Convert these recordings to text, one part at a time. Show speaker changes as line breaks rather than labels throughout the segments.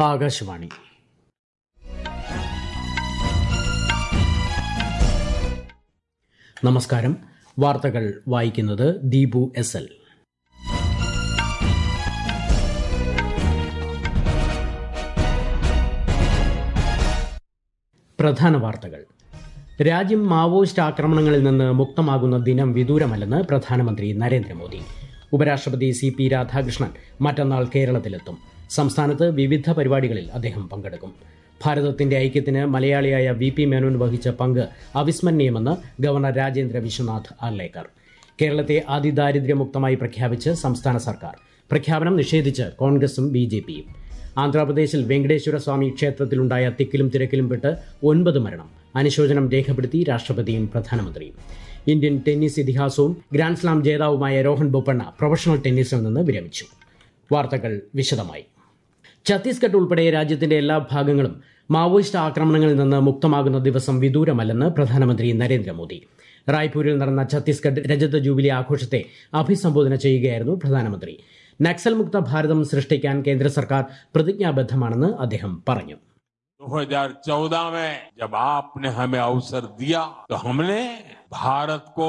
ആകാശവാണി നമസ്കാരം വാർത്തകൾ വായിക്കുന്നത് ദീപു എസ് എൽ പ്രധാന വാർത്തകൾ രാജ്യം മാവോയിസ്റ്റ് ആക്രമണങ്ങളിൽ നിന്ന് മുക്തമാകുന്ന ദിനം വിദൂരമല്ലെന്ന് പ്രധാനമന്ത്രി നരേന്ദ്രമോദി ഉപരാഷ്ട്രപതി സി പി രാധാകൃഷ്ണൻ മറ്റന്നാൾ കേരളത്തിലെത്തും സംസ്ഥാനത്ത് വിവിധ പരിപാടികളിൽ അദ്ദേഹം പങ്കെടുക്കും ഭാരതത്തിന്റെ ഐക്യത്തിന് മലയാളിയായ വി പി മേനോൻ വഹിച്ച പങ്ക് അവിസ്മരണീയമെന്ന് ഗവർണർ രാജേന്ദ്ര വിശ്വനാഥ് ആർലേക്കർ കേരളത്തെ അതിദാരിദ്ര്യമുക്തമായി പ്രഖ്യാപിച്ച് സംസ്ഥാന സർക്കാർ പ്രഖ്യാപനം നിഷേധിച്ച് കോൺഗ്രസും ബി ജെ പിയും ആന്ധ്രാപ്രദേശിൽ വെങ്കടേശ്വര സ്വാമി ക്ഷേത്രത്തിലുണ്ടായ തിക്കിലും തിരക്കിലും പെട്ട് ഒൻപത് മരണം അനുശോചനം രേഖപ്പെടുത്തി രാഷ്ട്രപതിയും പ്രധാനമന്ത്രിയും ഇന്ത്യൻ ടെന്നീസ് ഇതിഹാസവും ഗ്രാൻഡ്സ്ലാം ജേതാവുമായ രോഹൻ ബൊപ്പണ്ണ പ്രൊഫഷണൽ ടെന്നീസിൽ നിന്ന് വിരമിച്ചു വാർത്തകൾ വിശദമായി ഛത്തീസ്ഗഡ് ഉൾപ്പെടെ രാജ്യത്തിന്റെ എല്ലാ ഭാഗങ്ങളും മാവോയിസ്റ്റ് ആക്രമണങ്ങളിൽ നിന്ന് മുക്തമാകുന്ന ദിവസം വിദൂരമല്ലെന്ന് പ്രധാനമന്ത്രി നരേന്ദ്രമോദി റായ്പൂരിൽ നടന്ന ഛത്തീസ്ഗഡ് രജത ജൂബിലി ആഘോഷത്തെ അഭിസംബോധന ചെയ്യുകയായിരുന്നു പ്രധാനമന്ത്രി നക്സൽ മുക്ത ഭാരതം സൃഷ്ടിക്കാൻ കേന്ദ്ര സർക്കാർ പ്രതിജ്ഞാബദ്ധമാണെന്ന് അദ്ദേഹം പറഞ്ഞു
2014 में जब आपने हमें अवसर दिया तो हमने भारत को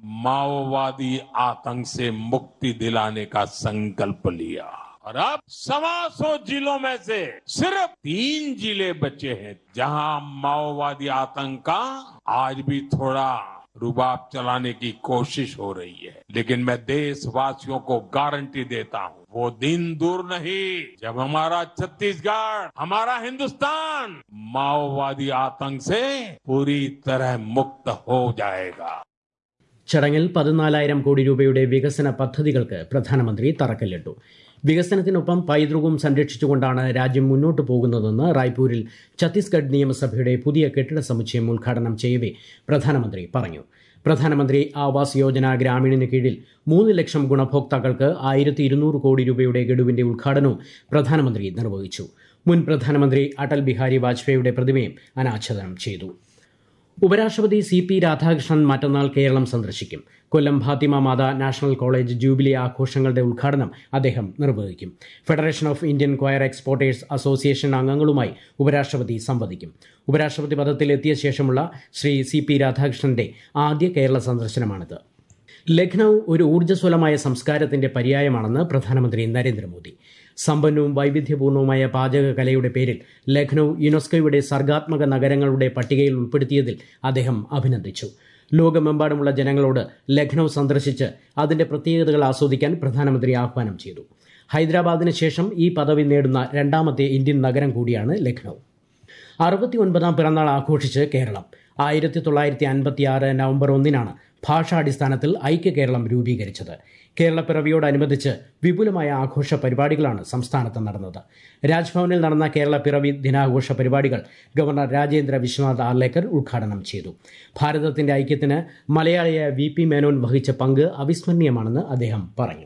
माओवादी आतंक से मुक्ति दिलाने का संकल्प लिया और अब सवा सौ जिलों में से सिर्फ तीन जिले बचे हैं जहां माओवादी आतंक का आज भी थोड़ा रुबाब चलाने की कोशिश हो रही है लेकिन मैं देशवासियों को गारंटी देता हूं वो दिन दूर नहीं जब हमारा छत्तीसगढ़ हमारा हिंदुस्तान माओवादी आतंक से पूरी तरह मुक्त हो जाएगा
ചടങ്ങിൽ പതിനാലായിരം കോടി രൂപയുടെ വികസന പദ്ധതികൾക്ക് പ്രധാനമന്ത്രി തറക്കല്ലിട്ടു വികസനത്തിനൊപ്പം പൈതൃകവും സംരക്ഷിച്ചുകൊണ്ടാണ് രാജ്യം മുന്നോട്ടു പോകുന്നതെന്ന് റായ്പൂരിൽ ഛത്തീസ്ഗഡ് നിയമസഭയുടെ പുതിയ കെട്ടിട സമുച്ചയം ഉദ്ഘാടനം ചെയ്യവേ പ്രധാനമന്ത്രി പറഞ്ഞു പ്രധാനമന്ത്രി ആവാസ് യോജന ഗ്രാമീണിന് കീഴിൽ മൂന്ന് ലക്ഷം ഗുണഭോക്താക്കൾക്ക് ആയിരത്തി ഇരുന്നൂറ് കോടി രൂപയുടെ ഗഡുവിന്റെ ഉദ്ഘാടനവും പ്രധാനമന്ത്രി നിർവഹിച്ചു മുൻ പ്രധാനമന്ത്രി അടൽ ബിഹാരി വാജ്പേയിയുടെ പ്രതിമയും അനാച്ഛാദനം ചെയ്തു ഉപരാഷ്ട്രപതി സി പി രാധാകൃഷ്ണൻ മറ്റന്നാൾ കേരളം സന്ദർശിക്കും Kollam Fatima Matha national college jubilee ആഘോഷങ്ങളുടെ ഉദ്ഘാടനം അദ്ദേഹം നിർവഹിക്കും federation of Indian coir exporters association അംഗങ്ങളുമായി ഉപരാഷ്ട്രപതി സംവദിക്കും ഉപരാഷ്ട്രപതി പദത്തിൽ എത്തിയ ശേഷമുള്ള ശ്രീ സി പി രാധാകൃഷ്ണന്റെ ആദ്യ കേരള സന്ദർശനമാണിത് ലഖ്നൌ ഒരു ഊർജ്ജസ്വലമായ സംസ്കാരത്തിന്റെ പര്യായമാണെന്ന് പ്രധാനമന്ത്രി നരേന്ദ്രമോദി സമ്പന്നവും വൈവിധ്യപൂർണവുമായ പാചകകലയുടെ പേരിൽ ലഖ്നൌ യുനെസ്കോയുടെ സർഗാത്മക നഗരങ്ങളുടെ പട്ടികയിൽ ഉൾപ്പെടുത്തിയതിൽ അദ്ദേഹം അഭിനന്ദിച്ചു ലോകമെമ്പാടുമുള്ള ജനങ്ങളോട് ലഖ്നൌ സന്ദർശിച്ച് അതിന്റെ പ്രത്യേകതകൾ ആസ്വദിക്കാൻ പ്രധാനമന്ത്രി ആഹ്വാനം ചെയ്തു ഹൈദരാബാദിന് ശേഷം ഈ പദവി നേടുന്ന രണ്ടാമത്തെ ഇന്ത്യൻ നഗരം കൂടിയാണ് ലഖ്നൌ അറുപത്തിയൊൻപതാം പിറന്നാൾ ആഘോഷിച്ച് കേരളം ആയിരത്തി തൊള്ളായിരത്തി അൻപത്തി ആറ് നവംബർ ഒന്നിനാണ് ഭാഷാടിസ്ഥാനത്തിൽ ഐക്യ കേരളം രൂപീകരിച്ചത് കേരളപ്പിറവിയോടനുബന്ധിച്ച് വിപുലമായ ആഘോഷ പരിപാടികളാണ് സംസ്ഥാനത്ത് നടന്നത് രാജ്ഭവനിൽ നടന്ന കേരള പിറവി ദിനാഘോഷ പരിപാടികൾ ഗവർണർ രാജേന്ദ്ര വിശ്വനാഥ് ആർലേക്കർ ഉദ്ഘാടനം ചെയ്തു ഭാരതത്തിന്റെ ഐക്യത്തിന് മലയാളിയായ വി പി മേനോൻ വഹിച്ച പങ്ക് അവിസ്മരണീയമാണെന്ന് അദ്ദേഹം പറഞ്ഞു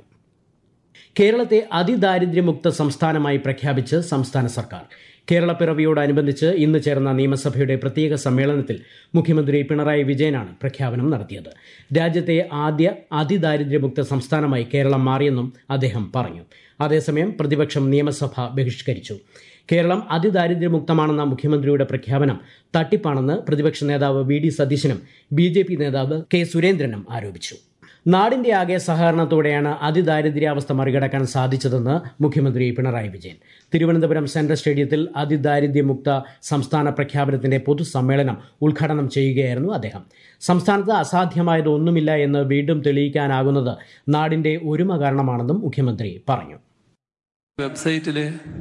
കേരളത്തെ അതിദാരിദ്ര്യമുക്ത സംസ്ഥാനമായി പ്രഖ്യാപിച്ച് സംസ്ഥാന സർക്കാർ കേരളപ്പിറവിയോടനുബന്ധിച്ച് ഇന്ന് ചേർന്ന നിയമസഭയുടെ പ്രത്യേക സമ്മേളനത്തിൽ മുഖ്യമന്ത്രി പിണറായി വിജയനാണ് പ്രഖ്യാപനം നടത്തിയത് രാജ്യത്തെ ആദ്യ അതിദാരിദ്ര്യമുക്ത സംസ്ഥാനമായി കേരളം മാറിയെന്നും അദ്ദേഹം പറഞ്ഞു അതേസമയം പ്രതിപക്ഷം നിയമസഭ ബഹിഷ്കരിച്ചു കേരളം അതിദാരിദ്ര്യമുക്തമാണെന്ന മുഖ്യമന്ത്രിയുടെ പ്രഖ്യാപനം തട്ടിപ്പാണെന്ന് പ്രതിപക്ഷ നേതാവ് വി ഡി സതീശനും ബി ജെ പി നേതാവ് കെ സുരേന്ദ്രനും ആരോപിച്ചു നാടിന്റെ ആകെ സഹകരണത്തോടെയാണ് അതിദാരിദ്ര്യാവസ്ഥ മറികടക്കാൻ സാധിച്ചതെന്ന് മുഖ്യമന്ത്രി പിണറായി വിജയൻ തിരുവനന്തപുരം സെൻട്രൽ സ്റ്റേഡിയത്തിൽ അതിദാരിദ്ര്യമുക്ത സംസ്ഥാന പ്രഖ്യാപനത്തിന്റെ പൊതുസമ്മേളനം ഉദ്ഘാടനം ചെയ്യുകയായിരുന്നു അദ്ദേഹം സംസ്ഥാനത്ത് അസാധ്യമായത് ഒന്നുമില്ല എന്ന് വീണ്ടും തെളിയിക്കാനാകുന്നത് നാടിന്റെ ഒരുമ കാരണമാണെന്നും മുഖ്യമന്ത്രി പറഞ്ഞു
വെബ്സൈറ്റിൽ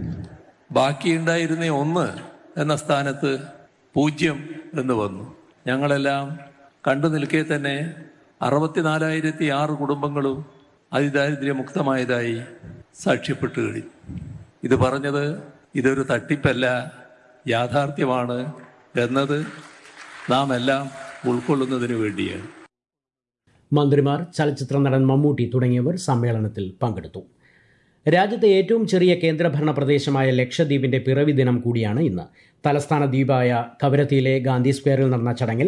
ബാക്കിയുണ്ടായിരുന്ന ഒന്ന് എന്ന സ്ഥാനത്ത് പൂജ്യം എന്ന് വന്നു ഞങ്ങളെല്ലാം കണ്ടു നിൽക്കെ തന്നെ അറുപത്തിനാലായിരത്തി ആറ് കുടുംബങ്ങളും അതിദാരിദ്ര്യമുക്തമായതായി സാക്ഷ്യപ്പെട്ടു കഴിഞ്ഞു ഇത് പറഞ്ഞത് ഇതൊരു തട്ടിപ്പല്ല യാഥാർത്ഥ്യമാണ് എന്നത് നാം എല്ലാം ഉൾക്കൊള്ളുന്നതിന് വേണ്ടിയാണ്
മന്ത്രിമാർ ചലച്ചിത്ര നടൻ മമ്മൂട്ടി തുടങ്ങിയവർ സമ്മേളനത്തിൽ പങ്കെടുത്തു രാജ്യത്തെ ഏറ്റവും ചെറിയ കേന്ദ്രഭരണ പ്രദേശമായ ലക്ഷദ്വീപിന്റെ പിറവി ദിനം കൂടിയാണ് ഇന്ന് തലസ്ഥാന ദ്വീപായ കവരത്തിയിലെ ഗാന്ധി സ്ക്വയറിൽ നടന്ന ചടങ്ങിൽ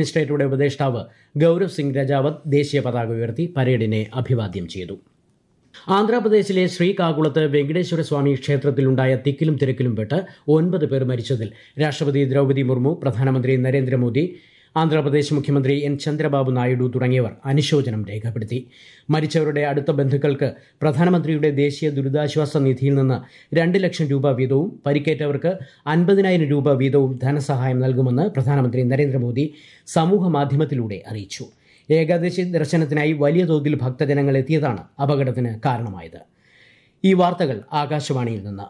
അഡ്മിനിസ്ട്രേറ്ററുടെ ഉപദേഷ്ടാവ് ഗൌരവ് സിംഗ് രജാവത് ദേശീയ പതാക ഉയർത്തി പരേഡിനെ അഭിവാദ്യം ചെയ്തു ആന്ധ്രാപ്രദേശിലെ ശ്രീകാകുളത്ത് വെങ്കടേശ്വര സ്വാമി ക്ഷേത്രത്തിലുണ്ടായ തിക്കിലും തിരക്കിലും പെട്ട് ഒൻപത് പേർ മരിച്ചതിൽ രാഷ്ട്രപതി ദ്രൗപദി മുർമു പ്രധാനമന്ത്രി നരേന്ദ്രമോദി ആന്ധ്രാപ്രദേശ് മുഖ്യമന്ത്രി എൻ ചന്ദ്രബാബു നായിഡു തുടങ്ങിയവർ അനുശോചനം രേഖപ്പെടുത്തി മരിച്ചവരുടെ അടുത്ത ബന്ധുക്കൾക്ക് പ്രധാനമന്ത്രിയുടെ ദേശീയ ദുരിതാശ്വാസ നിധിയിൽ നിന്ന് രണ്ട് ലക്ഷം രൂപ വീതവും പരിക്കേറ്റവർക്ക് അൻപതിനായിരം രൂപ വീതവും ധനസഹായം നൽകുമെന്ന് പ്രധാനമന്ത്രി നരേന്ദ്രമോദി സമൂഹ മാധ്യമത്തിലൂടെ അറിയിച്ചു ഏകാദശി ദർശനത്തിനായി വലിയ തോതിൽ ഭക്തജനങ്ങൾ എത്തിയതാണ് അപകടത്തിന് കാരണമായത് ഈ വാർത്തകൾ ആകാശവാണിയിൽ നിന്ന്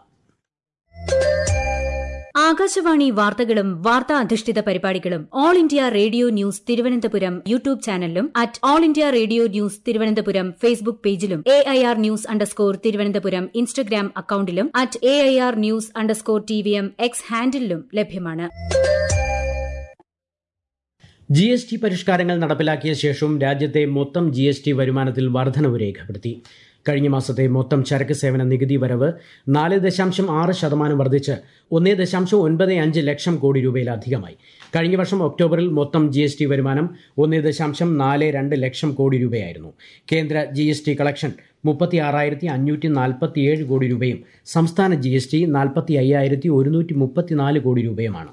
ആകാശവാണി വാർത്തകളും വാർത്താ അധിഷ്ഠിത പരിപാടികളും All India Radio news Thiruvananthapuram YouTube ചാനലിലും at All India Radio news Thiruvananthapuram Facebook പേജിലും A I R news underscore Thiruvananthapuram Instagram അക്കൌണ്ടിലും at A I R news underscore T V M X ഹാൻഡിലും ലഭ്യമാണ്
ജി എസ് ടി പരിഷ്കാരങ്ങൾ നടപ്പിലാക്കിയ ശേഷവും രാജ്യത്തെ മൊത്തം ജി എസ് ടി വരുമാനത്തിൽ വർധനവ് രേഖപ്പെടുത്തി കഴിഞ്ഞ മാസത്തെ മൊത്തം ചരക്ക് സേവന നികുതി വരവ് നാല് ദശാംശം ആറ് ശതമാനം വർദ്ധിച്ച് ഒന്നേ ദശാംശം ഒൻപത് അഞ്ച് ലക്ഷം കോടി രൂപയിലധികമായി കഴിഞ്ഞ വർഷം ഒക്ടോബറിൽ മൊത്തം ജി എസ് ടി വരുമാനം ഒന്നേ ദശാംശം നാല് രണ്ട് ലക്ഷം കോടി രൂപയായിരുന്നു കേന്ദ്ര ജി എസ് ടി കളക്ഷൻ മുപ്പത്തി ആറായിരത്തി അഞ്ഞൂറ്റി നാൽപ്പത്തിയേഴ് കോടി രൂപയും സംസ്ഥാന ജി എസ് ടി നാൽപ്പത്തി അയ്യായിരത്തി ഒരുന്നൂറ്റി മുപ്പത്തിനാല് കോടി രൂപയുമാണ്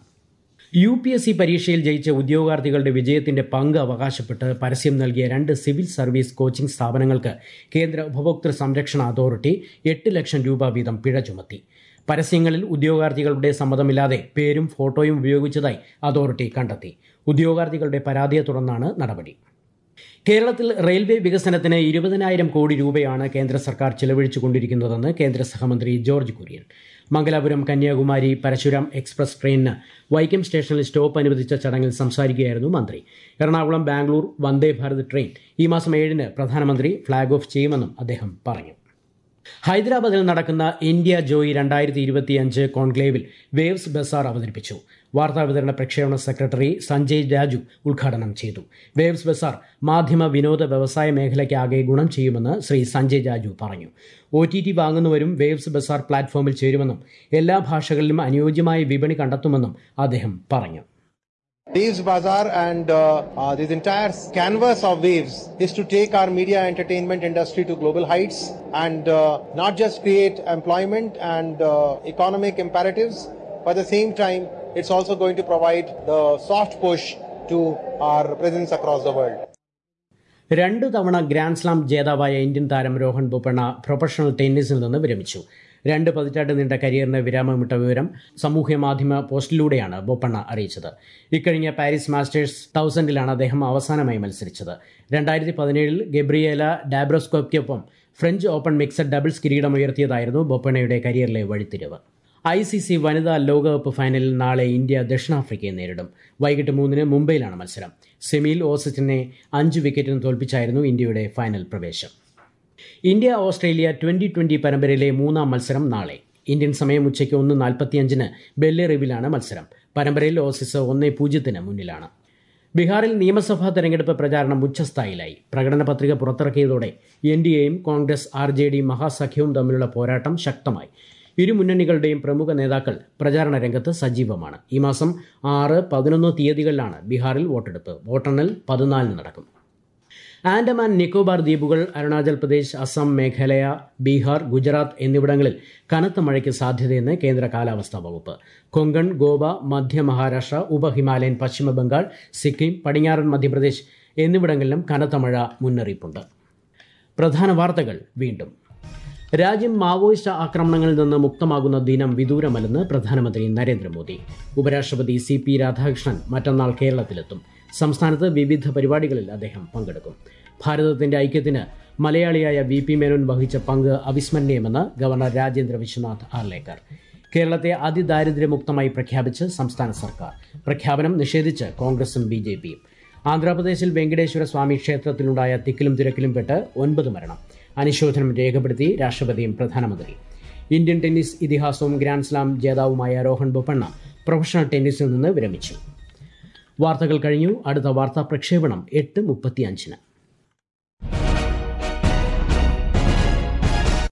യു പി എസ് സി പരീക്ഷയിൽ ജയിച്ച ഉദ്യോഗാർത്ഥികളുടെ വിജയത്തിന്റെ പങ്ക് അവകാശപ്പെട്ട് പരസ്യം നൽകിയ രണ്ട് സിവിൽ സർവീസ് കോച്ചിംഗ് സ്ഥാപനങ്ങൾക്ക് കേന്ദ്ര ഉപഭോക്തൃ സംരക്ഷണ അതോറിറ്റി എട്ട് ലക്ഷം രൂപ വീതം പിഴ ചുമത്തി പരസ്യങ്ങളിൽ ഉദ്യോഗാർത്ഥികളുടെ സമ്മതമില്ലാതെ പേരും ഫോട്ടോയും ഉപയോഗിച്ചതായി അതോറിറ്റി കണ്ടെത്തി ഉദ്യോഗാർത്ഥികളുടെ പരാതിയെ തുടർന്നാണ് നടപടി കേരളത്തിൽ റെയിൽവേ വികസനത്തിന് ഇരുപതിനായിരം കോടി രൂപയാണ് കേന്ദ്ര സർക്കാർ ചെലവഴിച്ചുകൊണ്ടിരിക്കുന്നതെന്ന് കേന്ദ്ര സഹമന്ത്രി ജോർജ് കുര്യൻ മംഗലാപുരം കന്യാകുമാരി പരശുരാം എക്സ്പ്രസ് ട്രെയിനിന് വൈക്കം സ്റ്റേഷനിൽ സ്റ്റോപ്പ് അനുവദിച്ച ചടങ്ങിൽ സംസാരിക്കുകയായിരുന്നു മന്ത്രി എറണാകുളം ബാംഗ്ലൂർ വന്ദേ ഭാരത് ട്രെയിൻ ഈ മാസം ഏഴിന് പ്രധാനമന്ത്രി ഫ്ളാഗ് ഓഫ് ചെയ്യുമെന്നും അദ്ദേഹം പറഞ്ഞു ഹൈദരാബാദിൽ നടക്കുന്ന ഇന്ത്യ ജോയി രണ്ടായിരത്തി ഇരുപത്തിയഞ്ച് കോൺക്ലേവിൽ വേവ്സ് ബസാർ അവതരിപ്പിച്ചു വാർത്താവിതരണ പ്രക്ഷേപണ സെക്രട്ടറി സഞ്ജയ് രാജു ഉദ്ഘാടനം ചെയ്തു വേവ്സ് ബസാർ മാധ്യമ വിനോദ വ്യവസായ മേഖലയ്ക്കാകെ ഗുണം ചെയ്യുമെന്ന് ശ്രീ സഞ്ജയ് രാജു പറഞ്ഞു ഒ ടി ടി വാങ്ങുന്നവരും വേവ്സ് ബസാർ പ്ലാറ്റ്ഫോമിൽ ചേരുമെന്നും എല്ലാ ഭാഷകളിലും അനുയോജ്യമായ വിപണി കണ്ടെത്തുമെന്നും അദ്ദേഹം പറഞ്ഞു
Waves Bazaar and uh, uh, this entire canvas of Waves is to take our media entertainment industry to global heights and uh, not just create employment and uh, economic imperatives, but at the same time, it's also going to provide the soft push to our presence across the world.
രണ്ടു തവണ grand slam ജേതാവായ Indian താരം Rohan Bopanna professional ടെന്നീസിൽ നിന്ന് വിരമിച്ചു രണ്ട് പതിറ്റാണ്ട് നീണ്ട കരിയറിന് വിരാമമിട്ട വിവരം സാമൂഹ്യ മാധ്യമ പോസ്റ്റിലൂടെയാണ് ബൊപ്പണ്ണ അറിയിച്ചത് ഇക്കഴിഞ്ഞ പാരീസ് മാസ്റ്റേഴ്സ് തൗസൻഡിലാണ് അദ്ദേഹം അവസാനമായി മത്സരിച്ചത് രണ്ടായിരത്തി പതിനേഴിൽ ഗബ്രിയേല ഡാബ്രോസ്കോപ്ക്കൊപ്പം ഫ്രഞ്ച് ഓപ്പൺ മിക്സഡ് ഡബിൾസ് കിരീടമുയർത്തിയതായിരുന്നു ബൊപ്പണ്ണയുടെ കരിയറിലെ വഴിത്തിരിവ് ഐ സി സി വനിതാ ലോകകപ്പ് ഫൈനലിൽ നാളെ ഇന്ത്യ ദക്ഷിണാഫ്രിക്കയെ നേരിടും വൈകിട്ട് മൂന്നിന് മുംബൈയിലാണ് മത്സരം സെമിയിൽ ഓസറ്റിനെ അഞ്ച് വിക്കറ്റിന് തോൽപ്പിച്ചായിരുന്നു ഇന്ത്യയുടെ ഫൈനൽ പ്രവേശം ഇന്ത്യ ഓസ്ട്രേലിയ ട്വന്റി ട്വന്റി പരമ്പരയിലെ മൂന്നാം മത്സരം നാളെ ഇന്ത്യൻ സമയം ഉച്ചയ്ക്ക് ഒന്ന് നാൽപ്പത്തിയഞ്ചിന് ബെല്ലേറിവിലാണ് മത്സരം പരമ്പരയിൽ ഓസീസ് ഒന്നേ പൂജ്യത്തിന് മുന്നിലാണ് ബീഹാറിൽ നിയമസഭാ തെരഞ്ഞെടുപ്പ് പ്രചാരണം ഉച്ചസ്ഥായിലായി പ്രകടന പത്രിക പുറത്തിറക്കിയതോടെ എൻ ഡി എയും കോൺഗ്രസ് ആർ ജെ ഡി മഹാസഖ്യവും തമ്മിലുള്ള പോരാട്ടം ശക്തമായി ഇരു മുന്നണികളുടെയും പ്രമുഖ നേതാക്കൾ പ്രചാരണ രംഗത്ത് സജീവമാണ് ഈ മാസം ആറ് പതിനൊന്ന് തീയതികളിലാണ് ബീഹാറിൽ വോട്ടെടുപ്പ് വോട്ടെണ്ണൽ പതിനാലിന് നടക്കും ആൻഡമാൻ നിക്കോബാർ ദ്വീപുകൾ അരുണാചൽ പ്രദേശ് അസം മേഘാലയ ബീഹാർ ഗുജറാത്ത് എന്നിവിടങ്ങളിൽ കനത്ത മഴയ്ക്ക് സാധ്യതയെന്ന് കേന്ദ്ര കാലാവസ്ഥാ വകുപ്പ് കൊങ്കൺ ഗോവ മധ്യ മഹാരാഷ്ട്ര ഉപഹിമാലയൻ പശ്ചിമ ബംഗാൾ സിക്കിം പടിഞ്ഞാറൻ മധ്യപ്രദേശ് എന്നിവിടങ്ങളിലും കനത്ത മഴ മുന്നറിയിപ്പുണ്ട് പ്രധാന വാർത്തകൾ വീണ്ടും രാജ്യം മാവോയിസ്റ്റ് ആക്രമണങ്ങളിൽ നിന്ന് മുക്തമാകുന്ന ദിനം വിദൂരമല്ലെന്ന് പ്രധാനമന്ത്രി നരേന്ദ്രമോദി ഉപരാഷ്ട്രപതി സി പി രാധാകൃഷ്ണൻ മറ്റന്നാൾ കേരളത്തിലെത്തും സംസ്ഥാനത്ത് വിവിധ പരിപാടികളിൽ അദ്ദേഹം പങ്കെടുക്കും ഭാരതത്തിന്റെ ഐക്യത്തിന് മലയാളിയായ വി പി മേനോൻ വഹിച്ച പങ്ക് അവിസ്മരണീയമെന്ന് ഗവർണർ രാജേന്ദ്ര വിശ്വനാഥ് ആർലേക്കർ കേരളത്തെ അതിദാരിദ്ര്യമുക്തമായി പ്രഖ്യാപിച്ച് സംസ്ഥാന സർക്കാർ പ്രഖ്യാപനം നിഷേധിച്ച് കോൺഗ്രസും ബി ജെ പിയും ആന്ധ്രാപ്രദേശിൽ വെങ്കടേശ്വര സ്വാമി ക്ഷേത്രത്തിലുണ്ടായ തിക്കിലും തിരക്കിലും പെട്ട് ഒൻപത് മരണം അനുശോചനം രേഖപ്പെടുത്തി രാഷ്ട്രപതിയും പ്രധാനമന്ത്രിയും ഇന്ത്യൻ ടെന്നീസ് ഇതിഹാസവും ഗ്രാൻഡ് സ്ലാം ജേതാവുമായ രോഹൻ ബൊപ്പണ്ണ പ്രൊഫഷണൽ ടെന്നീസിൽ നിന്ന് വിരമിച്ചു വാർത്തകൾ കഴിഞ്ഞു അടുത്ത വാർത്താ പ്രക്ഷേപണം എട്ട് മുപ്പത്തിയഞ്ചിന്